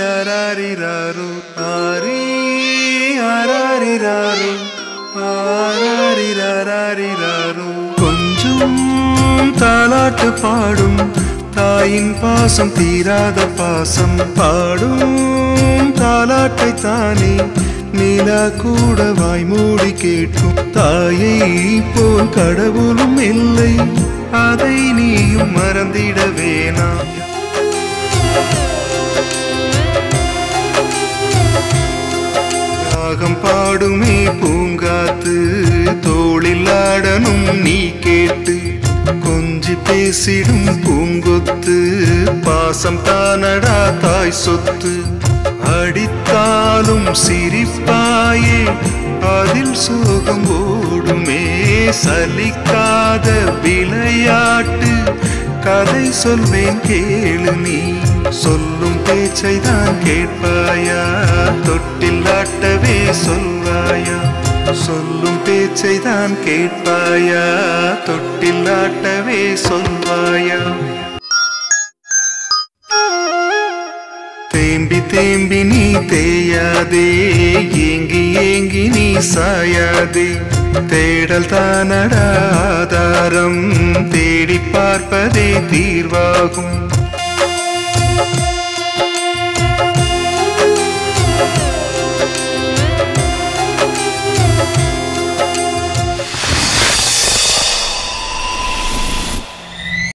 ஆரிரராரிராரு ஆரி ஆராரிராரு ஆராரிரராரிராரு கொஞ்சம் தாலாட்டு பாடும் தாயின் பாசம் தீராத பாசம் பாடும் தாலாட்டை தானே நிலா கூட வாய்மூடி கேட்கும் தாயை போல் கடவுளும் இல்லை அதை நீயும் மறந்திட வேணாம் ராகம் பாடுமே பூங்காத்து தோளில் ஆடனும் நீ கேட்டு கொஞ்சி பேசிடும் பூங்கொத்து பாசம் தானடா தாய் சொத்து அடித்தாலும் சிரிப்பாயே அதில் சோகம் ஓடுமே சலிக்காத விளையாட்டு கதை சொல்வேன் கேளு நீ சொல்லும் பேச்சை தான் கேட்பாயா தொட்டில் ஆட்டவே சொல்வாயா சொல்லும் பேச்சை தான் கேட்பாயா தொட்டில் ஆட்டவே சொல்வாயா தேம்பி தேம்பி நீ தேயாதே ஏங்கி ஏங்கி நீ சாயாதே தேடல் தானடா ஆதாரம் தேடி பார்ப்பதே தீர்வாகும்